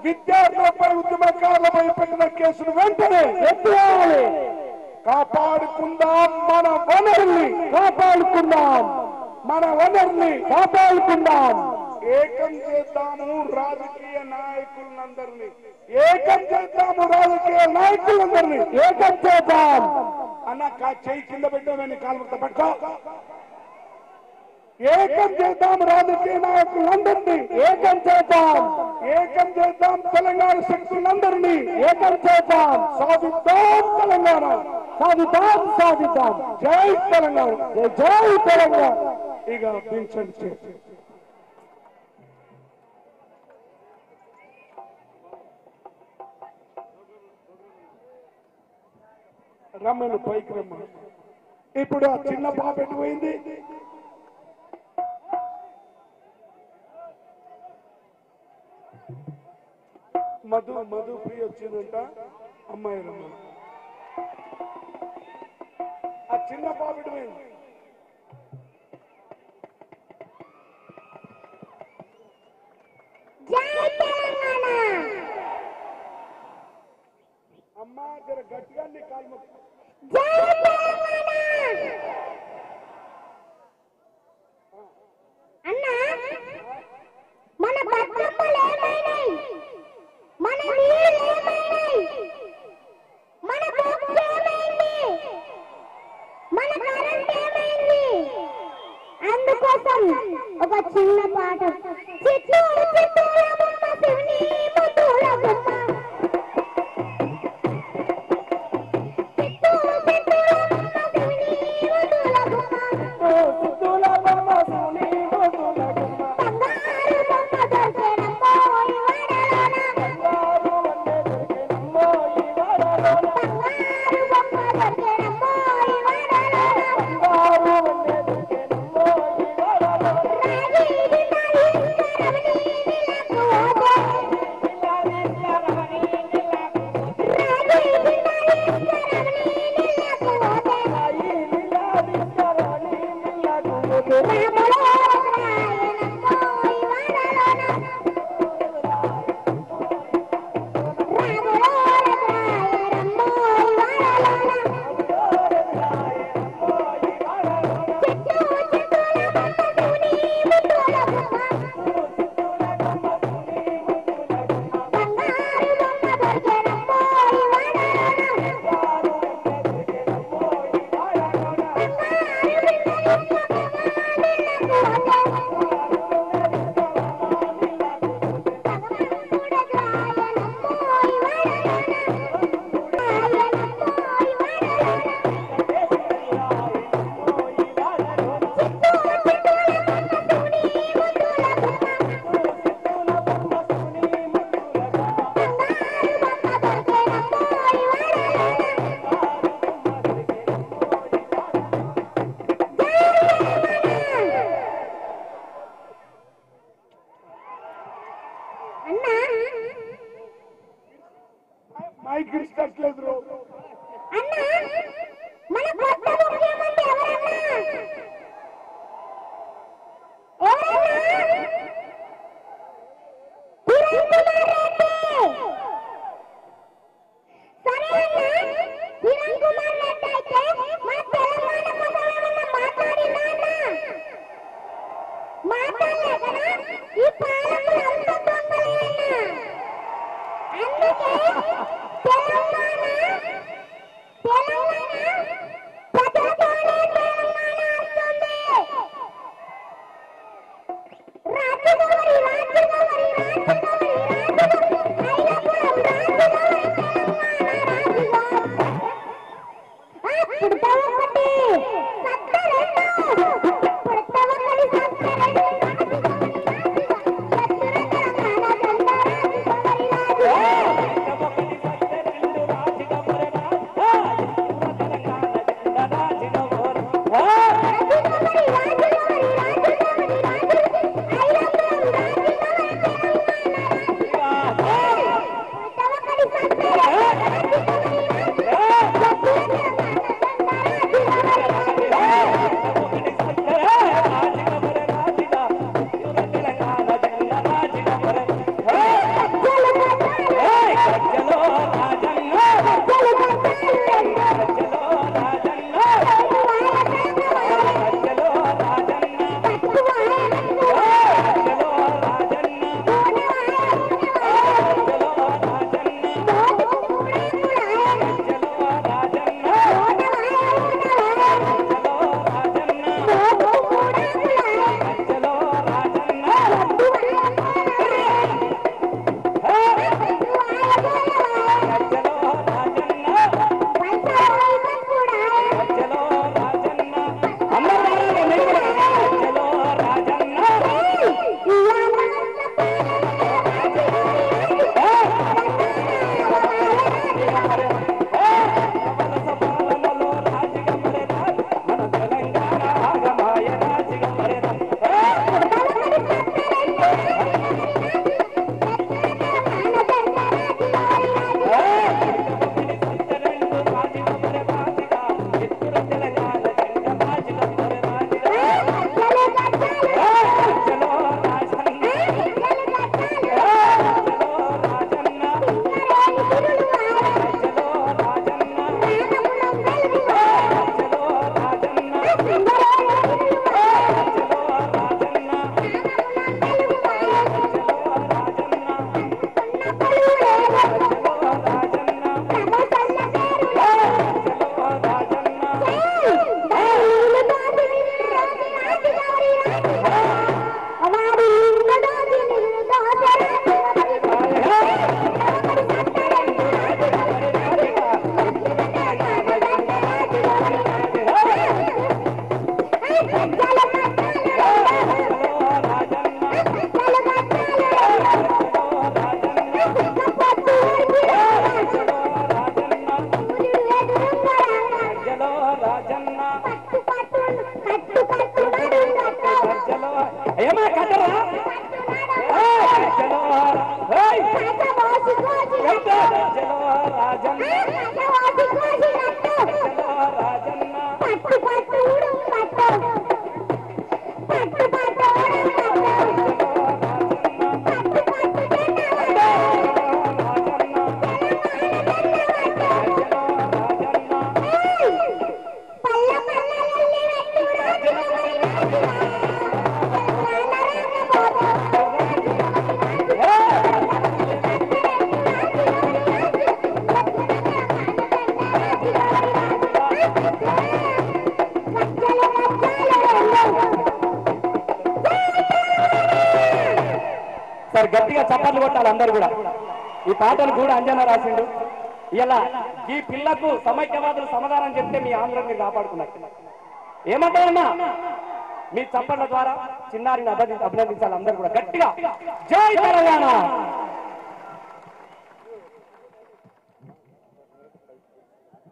విద్యార్థులపై ఉద్యమకారులపై పెట్టిన కేసును వెంటనే ఎత్తివేయాలి కాపాడుకుందాం మన వనరుల్ని కాపాడుకుందాం మన వనరుల్ని కాపాడుకుందాం ఏకం చేద్దాము రాజకీయ నాయకులందరినీ ఏకం చేద్దాము రాజకీయ నాయకులందరినీ ఏకం చేద్దాం అన్న కా చేయి కింద పెట్టామని కాలుతో పట్టుకో ఏకం చేద్దాం రాజకీయ నాయకులందరినీ ఏకం చేద్దాం ఏకం చేద్దాం తెలంగాణ శక్తులందరినీ ఏకం చేద్దాం సాధిద్దాం తెలంగాణ సాధిద్దాం సాధిద్దాం జై తెలంగాణ జై జై తెలంగాణ ఇక దించండి చేతి. రమ్మను పైకి రమ్మ ఇప్పుడు ఆ చిన్న పాప ఎటు పోయింది మధు మధు ప్రియ వచ్చిందంట అమ్మాయి రమ్మ ఆ చిన్న పాప ఎటు పోయింది జై తెలంగాణ అమ్మా జర గట్టిగా నీ కాలు మొక్కు. జై తెలంగాణ అన్నా మన బతుకమ్మలు ఏమైనాయి మన నీళ్ళు ఏమైనాయి మన బొగ్గు ఏమైంది మన కరెంట్ ఏమైంది అందుకోసం ఒక చిన్న పాట చిత్తూరు చిత్తూరు బొమ్మ శివుని ముద్దుల బొమ్మ చిత్తూరు చిత్తూరు బొమ్మ శివుని ముద్దుల బొమ్మ బంగారు బొమ్మ దొరికేనమ్మో ఈ వాడలోన బంగారు బొమ్మ దొరికేనమ్మో ఈ వాడలోన రాజీ బిడ్డలు రమణి నీలకు ఓటే రాజీ బిడ్డలు రమణి నీలకు ఓటే రాములో రాయనమ్మో ఈ వాడలోన రాములో రాయనమ్మో ఈ వాడలోన చెట్టు చెట్టుల బొమ్మ శివుని ముద్దుల బొమ్మ బంగారు బొమ్మ దొరికేనమ్మో ఈ వాడలోన అన్నా మైక్ ఇష్టట్లేదు రో. అన్నా మన కొత్త ముఖ్యమంత్రి ఎవరన్నా ఎవరన్నా కిరణ్ కుమార్ రెడ్డి సరే అన్నా కిరణ్ కుమార్ రెడ్డి అయితే మా తెలంగాణ కోసం ఏమన్నా మాట్లాడిందా అన్నా మాట్లాడలే కదా ఈ పాలకులు అంత దొంగలేనన్నా అందుకే తెలంగాణ తెలంగాణ ప్రజలతోనే తెలంగాణ వస్తుంది రాత్రి జలో రాజన్న వాసి కోసినట్టు జలో రాజన్న పట్టు పట్టు ఊడు పట్టు పట్టు పట్టు ఊడు పట్టు పట్టు పట్టు జెండా పల్ల పల్లలల్లి వెట్టు రాజు సార్ గట్టిగా చప్పట్లు కొట్టాలి అందరు కూడా ఈ పాటను కూడా అంజనా రాసిండు ఇలా ఈ పిల్లకు సమైక్యవాదులు సమాధానం చెప్తే మీ ఆంధ్రం మీరు కాపాడుకున్నారు ఏమంటారన్నా మీ చప్పట్ల ద్వారా చిన్నారిని అభినంది- అభినందించాలి అందరూ కూడా గట్టిగా జై తెలంగాణ